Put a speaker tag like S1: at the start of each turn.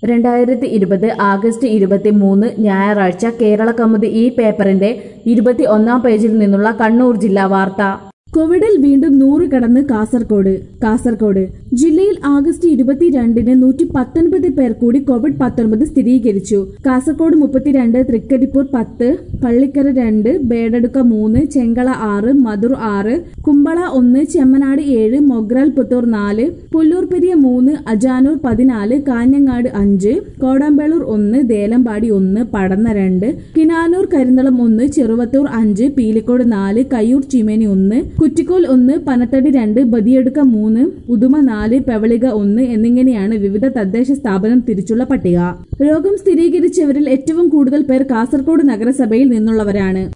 S1: രണ്ടായിരത്തി ഇരുപത് ആഗസ്റ്റ് ഇരുപത്തി മൂന്ന് ഞായറാഴ്ച കേരള കൗമുദി ഈ പേപ്പറിന്റെ ഇരുപത്തി ഒന്നാം പേജിൽ നിന്നുള്ള കണ്ണൂർ ജില്ലാ വാർത്ത
S2: കോവിഡിൽ വീണ്ടും നൂറ് കടന്ന് കാസർകോട് കാസർകോട് ജില്ലയിൽ ആഗസ്റ്റ് ഇരുപത്തിരണ്ടിന് നൂറ്റി പത്തൊൻപത് പേർ കൂടി കോവിഡ് പത്തൊൻപത് സ്ഥിരീകരിച്ചു കാസർകോട് മുപ്പത്തിരണ്ട് തൃക്കരിപ്പൂർ പത്ത് പള്ളിക്കര രണ്ട് ബേഡടുക്ക മൂന്ന് ചെങ്കള ആറ് മധുർ ആറ് കുമ്പള ഒന്ന് ചെമ്മനാട് ഏഴ് മൊഗ്രാൽ പുത്തൂർ നാല് പുല്ലൂർ പെരിയ മൂന്ന് അജാനൂർ പതിനാല് കാഞ്ഞങ്ങാട് അഞ്ച് കോടമ്പേളൂർ ഒന്ന് ദേലമ്പാടി ഒന്ന് പടന്ന രണ്ട് കിനാനൂർ കരിന്തളം ഒന്ന് ചെറുവത്തൂർ അഞ്ച് പീലിക്കോട് നാല് കയ്യൂർ ചീമേനി ഒന്ന് കുറ്റിക്കോൽ ഒന്ന് പനത്തടി രണ്ട് ബദിയെടുക്ക മൂന്ന് ഉദുമ നാല് പെവളിക ഒന്ന് എന്നിങ്ങനെയാണ് വിവിധ തദ്ദേശ സ്ഥാപനം തിരിച്ചുള്ള പട്ടിക രോഗം സ്ഥിരീകരിച്ചവരിൽ ഏറ്റവും കൂടുതൽ പേർ കാസർഗോഡ് നഗരസഭയിൽ നിന്നുള്ളവരാണ്